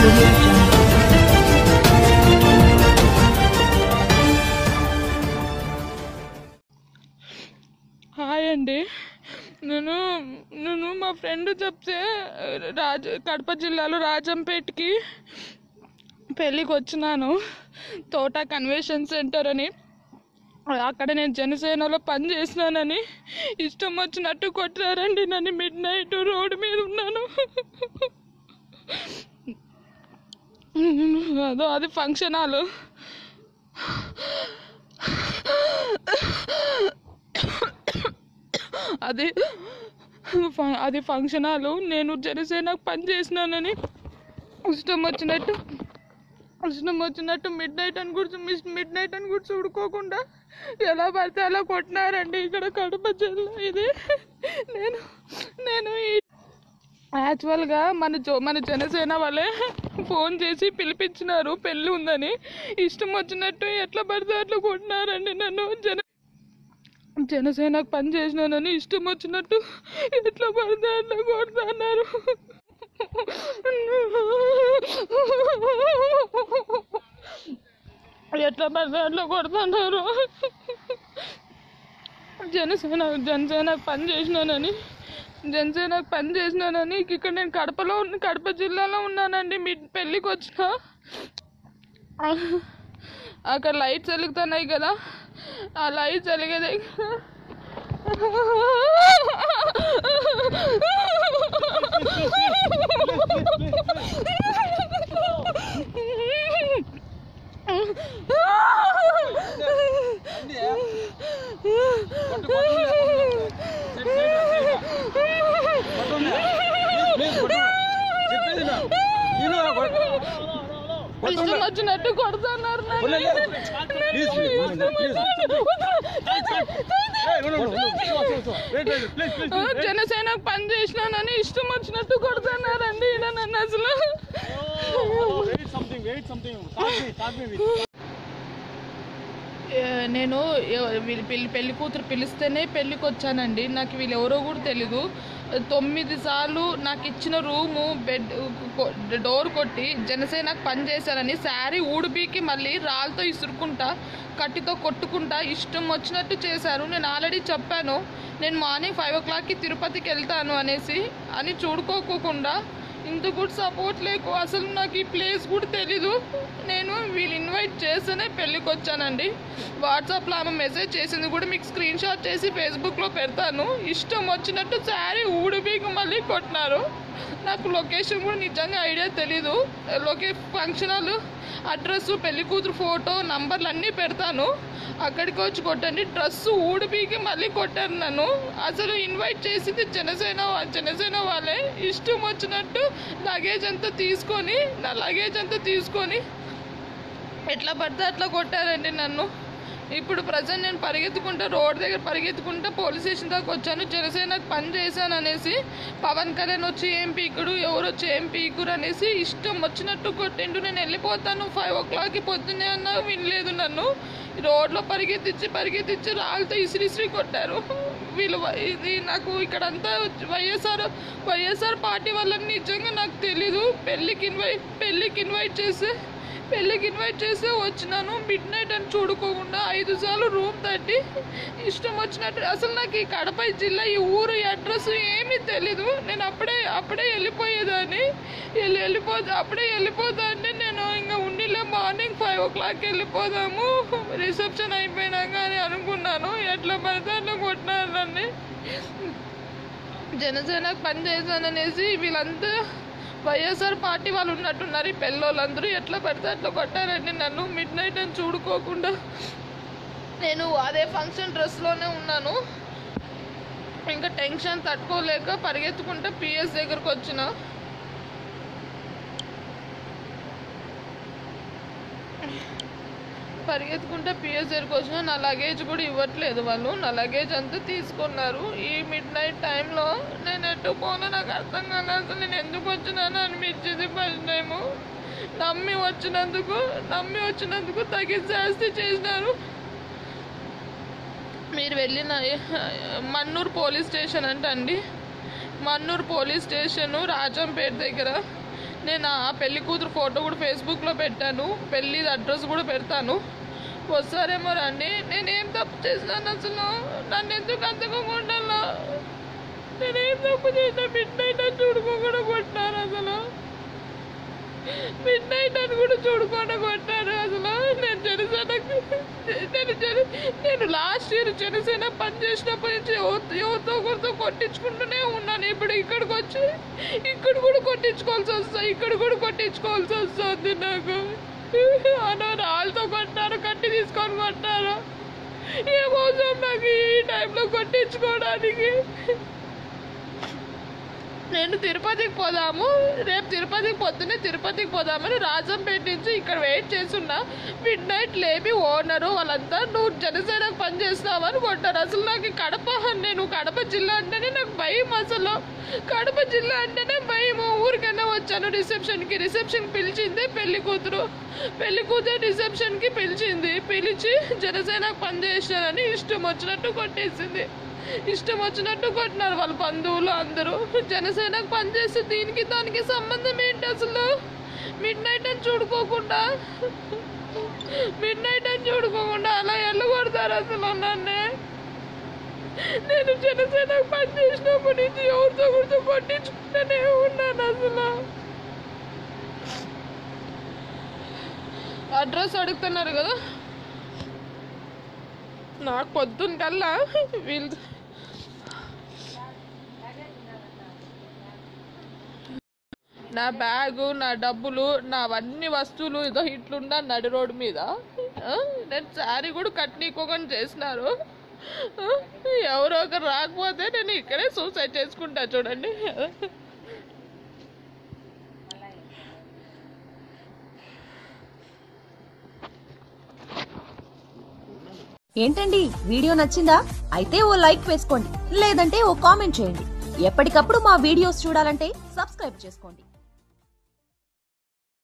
audio jungle. Hi అండి నేను నేను మా ఫ్రెండ్ చెప్తే రాజ కడప జిల్లాలో రాజంపేటకి పెళ్ళికి వచ్చినాను తోట కన్వెన్షన్ సెంటర్ అని అక్కడ నేను జనసేనలో పని చేసినానని ఇష్టం వచ్చినట్టు కొట్టారండి నన్ను మిడ్ నైట్ రోడ్డు మీద ఉన్నాను అదో అది ఫంక్షన్ హాలు అది ఫ- అది ఫంక్షన్ హాలు నేను జనసేనకు పని చేసినానని ఇష్టం వచ్చినట్టు ఇష్టం వచ్చినట్టు మిడ్ నైట్ అని కూడా మిడ్ నైట్ అని కూడా చూడుకోకుండా ఎలా పడితే అలా కొట్టినారండి ఇక్కడ కడప జిల్లా ఇది నేను నేను ఈ యాక్చువల్గా మన జో మన జనసేన వాళ్ళే ఫోన్ చేసి పిలిపించినారు పెళ్ళి ఉందని ఇష్టం వచ్చినట్టు ఎట్లా పడితే అట్లా కొట్టినారండి నన్ను జన జనసేనకు పని చేసినానని ఇష్టం వచ్చినట్టు ఎట్లా పడితే అట్లా కొడుతున్నారు ఎట్లా పడితే అట్లా కొడుతున్నారు జనసేన జనసేనకు పని చేసినానని జనసేనకు పని చేసినానని ఇక్కడ నేను కడపలో ఉన్న కడప జిల్లాలో ఉన్నానండి మీ పెళ్ళికి వచ్చిన అక్కడ లైట్స్ వెలుగుతున్నాయి కదా ఆ లైట్స్ వెలిగే దగ్గర ఇష్టం వచ్చినట్టు కొడుతున్నారు నన్ను. నన్ను ఇష్టం వచ్చినట్టు ఆ, జనసేనకు పని చేసినానని ఇష్టం వచ్చినట్టు కొడుతున్నారండి ఈడ నన్ను అసలు ఏ, నేను ఎవ- వీళ్ళు పెళ్లి పెళ్లి కూతురు పిలిస్తేనే పెళ్ళికి వచ్చానండి నాకు వీళ్ళు ఎవరో కూడా తెలీదు తొమ్మిది సార్లు నాకు ఇచ్చిన రూము బెడ్ కొ- డోర్ కొట్టి జనసేనకు పని చేశానని శారీ ఊడిపీకి మళ్ళీ రాళ్ళతో ఇసురుకుంటా కట్టితో కొట్టుకుంటా ఇష్టం వచ్చినట్టు చేశారు నేను ఆల్రెడీ చెప్పాను నేను మార్నింగ్ ఫైవ్ ఓ క్లాక్కి తిరుపతికి వెళ్తాను అనేసి అని చూడుకోకుండా ఇంత కూడా సపోర్ట్ లేకు అసలు నాకు ఈ ప్లేస్ కూడా తెలీదు నేను వీళ్ళు ఇన్వైట్ చేస్తేనే పెళ్ళికి వచ్చానండి వాట్సాప్లో ఆమె మెసేజ్ చేసింది కూడా మీకు స్క్రీన్ షాట్ చేసి ఫేస్బుక్లో పెడతాను ఇష్టం వచ్చినట్టు శారీ ఊడిపీకి మళ్ళీ కొట్టినారు నాకు లొకేషన్ కూడా నిజంగా ఐడియా తెలీదు లొకే ఫంక్షన్ హాల్ అడ్రస్ పెళ్లి కూతురు ఫోటో నంబర్లు అన్నీ పెడతాను అక్కడికి వచ్చి కొట్టండి డ్రెస్ ఊడిపీకి మళ్ళీ కొట్టారు నన్ను అసలు ఇన్వైట్ చేసింది జనసేన వా- జనసేన వాళ్ళే ఇష్టం వచ్చినట్టు లగేజ్ అంతా తీసుకొని నా లగేజ్ అంతా తీసుకొని ఎట్లా పడితే అట్లా కొట్టారండి నన్ను ఇప్పుడు ప్రజెంట్ నేను పరిగెత్తుకుంటా రోడ్ దగ్గర పరిగెత్తుకుంటా పోలీస్ స్టేషన్ దాకా వచ్చాను జనసేనకు పని చేశాను అనేసి పవన్ కళ్యాణ్ వచ్చి ఏం పీకుడు ఎవరు వచ్చి ఏం పీకురు అనేసి ఇష్టం వచ్చినట్టు కొట్టిండు నేను వెళ్ళిపోతాను ఫైవ్ ఓ క్లాక్కి పొద్దున్నే అన్నా వినలేదు నన్ను రోడ్లో పరిగెత్తించి పరిగెత్తించి రాళ్ళతో ఇసిరి ఇసిరి కొట్టారు వీళ్ళు వ- ఇది నాకు ఇక్కడంతా వైఎస్ఆర్ వైఎస్ఆర్ పార్టీ వాళ్ళని నిజంగా నాకు తెలీదు పెళ్ళికి ఇన్వైట్ పెళ్ళికి ఇన్వైట్ చేస్తే పెళ్ళికి ఇన్వైట్ చేస్తే వచ్చినాను మిడ్ నైట్ అని చూడుకోకుండా ఐదు సార్లు రూమ్ తట్టి ఇష్టం వచ్చినట్టు అసలు నాకు ఈ కడప జిల్లా ఈ ఊరు అడ్రస్ ఏమీ తెలీదు నేను అప్పుడే అప్పుడే వెళ్ళిపోయేదాన్ని వెళ్ళి వెళ్ళిపో అప్పుడే వెళ్ళిపోతా అంటే నేను ఇంకా ఉండిలే మార్నింగ్ ఫైవ్ ఓ క్లాక్ వెళ్ళిపోదాము రిసెప్షన్ అయిపోయినాక అని అనుకున్నాను ఎట్లా పడితే అట్లా కొట్టినారు నన్ను జనసేనకు పని చేశాననేసి వీళ్ళంతా వైఎస్ఆర్ పార్టీ వాళ్ళు ఉన్నట్టున్నారు ఈ పెళ్ళోళ్ళందరూ ఎట్లా పడితే అట్లా కొట్టారండి నన్ను మిడ్ నైట్ అని చూడుకోకుండా నేను అదే ఫంక్షన్ డ్రెస్లోనే ఉన్నాను ఇంకా టెన్షన్ తట్టుకోలేక పరిగెత్తుకుంటే పిఎస్ దగ్గరకు వచ్చిన పరిగెత్తుకుంటే పిఎస్ దగ్గరకు వచ్చిన నా లగేజ్ కూడా ఇవ్వట్లేదు వాళ్ళు నా లగేజ్ అంతా తీసుకున్నారు ఈ మిడ్ నైట్ టైంలో నేను ఎటు పోనో నాకు అర్థం కాలేదు అసలు నేను ఎందుకు వచ్చినానో అనిపించింది ఫస్ట్ టైము నమ్మి వచ్చినందుకు నమ్మి వచ్చినందుకు తగిన శాస్తి చేసినారు మీరు వెళ్ళిన మన్నూరు పోలీస్ స్టేషన్ అంట అండి మన్నూరు పోలీస్ స్టేషను రాజంపేట దగ్గర నేను ఆ పెళ్లి కూతురు ఫోటో కూడా ఫేస్బుక్లో పెట్టాను పెళ్లి అడ్రస్ కూడా పెడతాను వస్తారేమో రండి నేనేం తప్పు చేశాను అసలు నన్ను ఎందుకు అంతగా ఉండాలా నేనేం తప్పు చేసినా మిడ్ నైట్ అని చూడుకోకుండా కొట్టారు అసలు మిడ్ నైట్ అని కూడా చూడకుండా కొట్టారు అసలు నేను జనసేనకు నేను జన నేను లాస్ట్ ఇయర్ జనసేన పని చేసినప్పటి నుంచి ఎవరితో ఎవరితో ఒకరితో కొట్టించుకుంటూనే ఉన్నాను ఇప్పుడు ఇక్కడికి వచ్చి ఇక్కడ కూడా కొట్టించుకోవాల్సి వస్తుంది ఇక్కడ కూడా కొట్టించుకోవాల్సి వస్తుంది నాకు అన్నారు వాళ్ళతో కొట్టారు కట్టి తీసుకొని కొట్టారు ఏమవుతాం నాకు ఈ టైంలో కొట్టించుకోవడానికి నేను తిరుపతికి పోదాము రేపు తిరుపతికి పొద్దున్నే తిరుపతికి పోదామని రాజంపేట నుంచి ఇక్కడ వెయిట్ చేస్తున్నా మిడ్ నైట్ లేపి ఓనరు వాళ్ళంతా నువ్వు జనసేనకు పని చేస్తావని కొట్టారు అసలు నాకు ఈ కడప నేను కడప జిల్లా అంటేనే నాకు భయం అసలు కడప జిల్లా అంటేనే భయం ఊరికైనా వచ్చాను రిసెప్షన్కి రిసెప్షన్కి పిలిచిందే పెళ్లి కూతురు పెళ్లి కూతురు రిసెప్షన్కి పిలిచింది పిలిచి జనసేనకు పని చేసినానని ఇష్టం వచ్చినట్టు కొట్టేసింది ఇష్టం వచ్చినట్టు కొట్టినారు వాళ్ళ బంధువులు అందరూ జనసేనకు పనిచేసి దీనికి దానికి సంబంధం ఏంటి అసలు మిడ్ నైట్ అని చూడుకోకుండా మిడ్ నైట్ అని చూడుకోకుండా అలా ఎల్లగొడతారు అసలు నన్నే నేను జనసేనకు పనిచేసినప్పటి నుంచి ఎవరితో గురితో కొట్టించుకుంటూనే ఉన్నాను అసలు అడ్రస్ అడుగుతున్నారు కదా నాకు పొద్దున్న కల్లా వీళ్ళు నా బ్యాగు నా డబ్బులు నా అవన్నీ వస్తువులు ఇదో ఇట్లున్నా నడి రోడ్డు మీద ఆ, నేను శారీ కూడా కట్నీకోకుండా చేసినారు ఆ, ఎవరో ఒకరు రాకపోతే నేను ఇక్కడే సూసైడ్ చేసుకుంటా చూడండి ఏంటండి వీడియో నచ్చిందా అయితే ఓ లైక్ వేసుకోండి లేదంటే ఓ కామెంట్ చేయండి ఎప్పటికప్పుడు మా వీడియోస్ చూడాలంటే సబ్స్క్రైబ్ చేసుకోండి